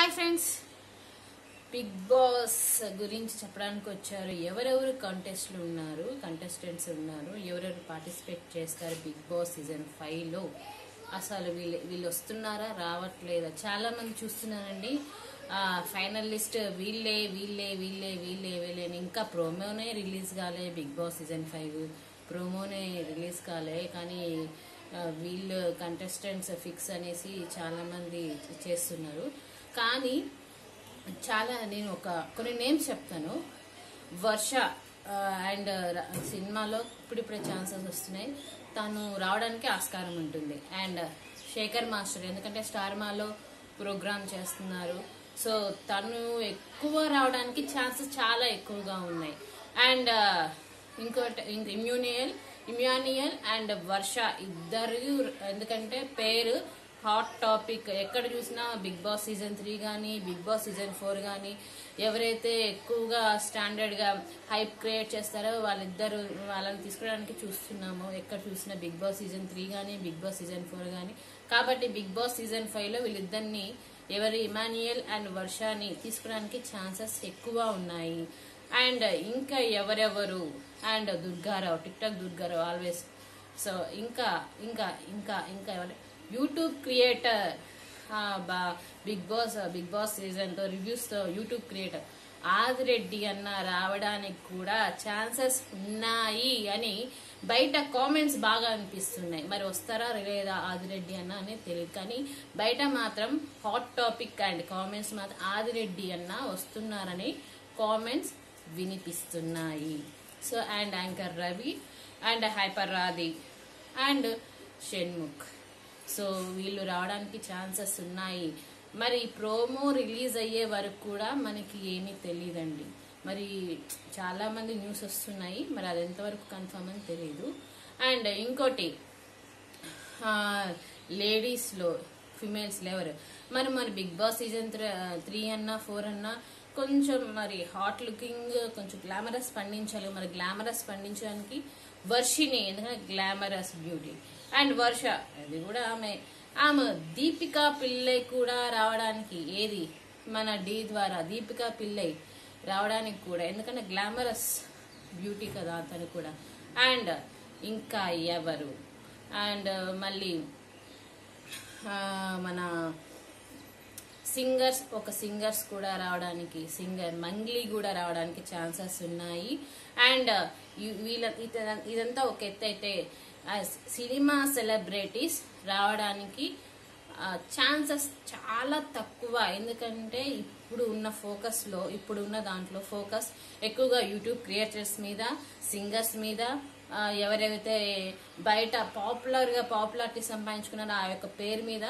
hi friends big boss గురించి చెప్పడానికి వచ్చారు ఎవరెవరు కంటెస్ట్లు ఉన్నారు కంటెస్టెంట్స్ ఉన్నారు ఎవరెవరు పార్టిసిపేట్ చేస్తారు బిగ్ బాస్ సీజన్ ఫైవ్ లో అసలు వీళ్ళు వీళ్ళు వస్తున్నారా రావట్లేదా చాలా మంది చూస్తున్నారండి ఫైనల్ లిస్ట్ వీళ్ళే వీళ్ళే వీళ్ళే వీళ్ళే వీళ్ళే అని ఇంకా ప్రోమోనే రిలీజ్ కాలే బిగ్ బాస్ సీజన్ ఫైవ్ ప్రోమోనే రిలీజ్ కాలే కానీ ఆ, వీళ్ళు కంటెస్టెంట్స్ ఫిక్స్ అనేసి చాలా మంది చేస్తున్నారు కానీ చాలా నేను ఒక కొన్ని నేమ్స్ చెప్తాను వర్ష అండ్ సినిమాలో ఇప్పుడిప్పుడే ఛాన్సెస్ వస్తున్నాయి తను రావడానికి ఆస్కారం ఉంటుంది అండ్ శేఖర్ మాస్టర్ ఎందుకంటే స్టార్ మాలో ప్రోగ్రామ్ చేస్తున్నారు సో తను ఎక్కువ రావడానికి ఛాన్సెస్ చాలా ఎక్కువగా ఉన్నాయి అండ్ ఇంకోటి ఇంక ఇమ్యూనియల్ ఇమ్యానియల్ అండ్ వర్ష ఇద్దరు ఎందుకంటే పేరు హాట్ టాపిక్ ఎక్కడ చూసినా బిగ్ బాస్ సీజన్ త్రీ కానీ బిగ్ బాస్ సీజన్ ఫోర్ కానీ ఎవరైతే ఎక్కువగా స్టాండర్డ్ గా హైప్ క్రియేట్ చేస్తారో వాళ్ళిద్దరు వాళ్ళని తీసుకురావడానికి చూస్తున్నాము ఎక్కడ చూసినా బిగ్ బాస్ సీజన్ త్రీ కానీ బిగ్ బాస్ సీజన్ ఫోర్ కానీ కాబట్టి బిగ్ బాస్ సీజన్ ఫైవ్ లో వీళ్ళిద్దరిని ఎవరి ఇమాన్యుయల్ అండ్ వర్షాని తీసుకోవడానికి ఛాన్సెస్ ఎక్కువ ఉన్నాయి అండ్ ఇంకా ఎవరెవరు and Durgarao TikTok Durgarao always so ఇంకా ఇంకా ఇంకా ఇంకా ఎవరు YouTube creator Big Boss Big Boss season తో రివ్యూస్ తో యూట్యూబ్ క్రియేటర్ ఆదిరెడ్డి అన్న రావడానికి కూడా ఛాన్సెస్ ఉన్నాయి అని బయట కామెంట్స్ బాగా అనిపిస్తున్నాయి మరి వస్తారా లేదా ఆదిరెడ్డి అన్న అనేది తెలియదు కానీ బయట మాత్రం హాట్ టాపిక్ అండ్ కామెంట్స్ మాత్రం ఆదిరెడ్డి అన్న వస్తున్నారని కామెంట్స్ వినిపిస్తున్నాయి so and anchor Ravi and hyper రాధి అండ్ షణ్ముఖ్ సో వీళ్ళు రావడానికి ఛాన్సెస్ ఉన్నాయి మరి ప్రోమో రిలీజ్ అయ్యే వరకు కూడా మనకి ఏమీ తెలియదండి మరి చాలా మంది న్యూస్ వస్తున్నాయి మరి అది ఎంతవరకు కన్ఫర్మ్ అని తెలియదు అండ్ ఇంకోటి లేడీస్ లో ఫిమేల్స్ ఎవరు మరి మరి బిగ్ బాస్ సీజన్ త్రీ అన్నా ఫోర్ అన్నా కొంచెం మరి హాట్ లుకింగ్ కొంచెం గ్లామరస్ పండించాలి మరి గ్లామరస్ పండించడానికి వర్షిని ఎందుకంటే గ్లామరస్ బ్యూటీ అండ్ వర్ష అది కూడా ఆమె ఆమె దీపికా పిల్లై కూడా రావడానికి ఏది మన డి ద్వారా దీపికా పిల్లై రావడానికి కూడా ఎందుకంటే గ్లామరస్ బ్యూటీ కదా అతను కూడా అండ్ ఇంకా ఎవరు అండ్ మళ్ళీ ఆ, మన సింగర్స్ ఒక సింగర్స్ కూడా రావడానికి సింగర్ మంగ్లీ కూడా రావడానికి ఛాన్సెస్ ఉన్నాయి అండ్ వీళ్ళ ఇత- ఇదంతా ఒక ఎత్తు అయితే ఆ, సినిమా సెలబ్రిటీస్ రావడానికి ఛాన్సెస్ చాలా తక్కువ ఎందుకంటే ఇప్పుడు ఉన్న ఫోకస్ లో ఇప్పుడు ఉన్న దాంట్లో ఫోకస్ ఎక్కువగా యూట్యూబ్ క్రియేటర్స్ మీద సింగర్స్ మీద ఆ, ఎవరైతే బయట పాపులర్ గా పాపులారిటీ సంపాదించుకున్నారో ఆ యొక్క పేరు మీద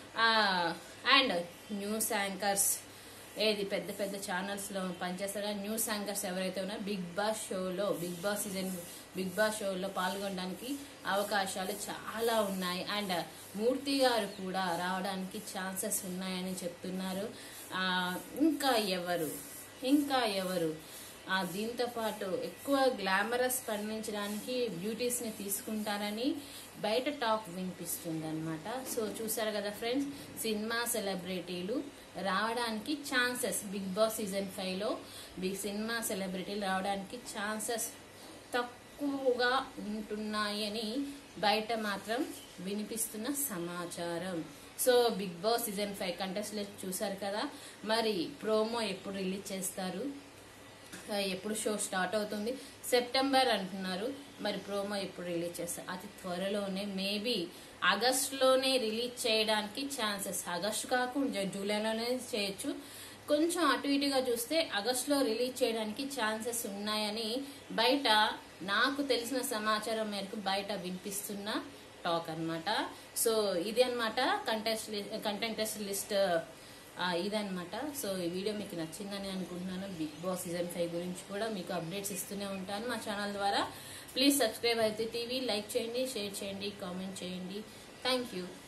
అండ్ న్యూస్ యాంకర్స్ ఏది పెద్ద పెద్ద ఛానల్స్ లో పనిచేస్తారో న్యూస్ యాంకర్స్ ఎవరైతే ఉన్నారో బిగ్ బాస్ షోలో Big Boss season Big Boss షోలో పాల్గొనడానికి అవకాశాలు చాలా ఉన్నాయి అండ్ మూర్తి గారు కూడా రావడానికి ఛాన్సెస్ ఉన్నాయని చెప్తున్నారు ఆ, ఇంకా ఎవరు ఇంకా ఎవరు ఆ, దీంతో పాటు ఎక్కువ గ్లామరస్ పండించడానికి బ్యూటీస్ ని తీసుకుంటారని బయట టాక్ వినిపిస్తుంది అనమాట సో చూసారు కదా ఫ్రెండ్స్ సినిమా సెలబ్రిటీలు రావడానికి chances Big Boss season five లో బిగ్ సినిమా సెలబ్రిటీలు రావడానికి ఛాన్సెస్ తక్కువగా ఉంటున్నాయి అని బయట మాత్రం వినిపిస్తున్న సమాచారం so Big Boss season five contest చూసారు కదా మరి ప్రోమో ఎప్పుడు రిలీజ్ చేస్తారు ఆ, ఎప్పుడు షో స్టార్ట్ అవుతుంది సెప్టెంబర్ అంటున్నారు మరి ప్రోమో ఎప్పుడు రిలీజ్ చేస్తారు అతి త్వరలోనే మేబీ ఆగస్టులోనే రిలీజ్ చేయడానికి ఛాన్సెస్ ఆగస్టు కాకుండా జూలైలోనే చేయొచ్చు కొంచెం అటు ఇటుగా చూస్తే ఆగస్టులో రిలీజ్ చేయడానికి ఛాన్సెస్ ఉన్నాయని బయట నాకు తెలిసిన సమాచారం మేరకు బయట వినిపిస్తున్న టాక్ అన్నమాట సో ఇది అన్నమాట కంటెస్ట్ కంటెంటెస్ట్ లిస్ట్ ఆ, ఇదన్నమాట సో ఈ వీడియో మీకు నచ్చిందని అనుకుంటున్నాను బిగ్ బాస్ సీజన్ ఫైవ్ గురించి కూడా మీకు అప్డేట్స్ ఇస్తూనే ఉంటాను మా ఛానల్ ద్వారా ప్లీజ్ సబ్స్క్రైబ్ అయితే టీవీ లైక్ చేయండి షేర్ చేయండి కామెంట్ చేయండి థ్యాంక్ యూ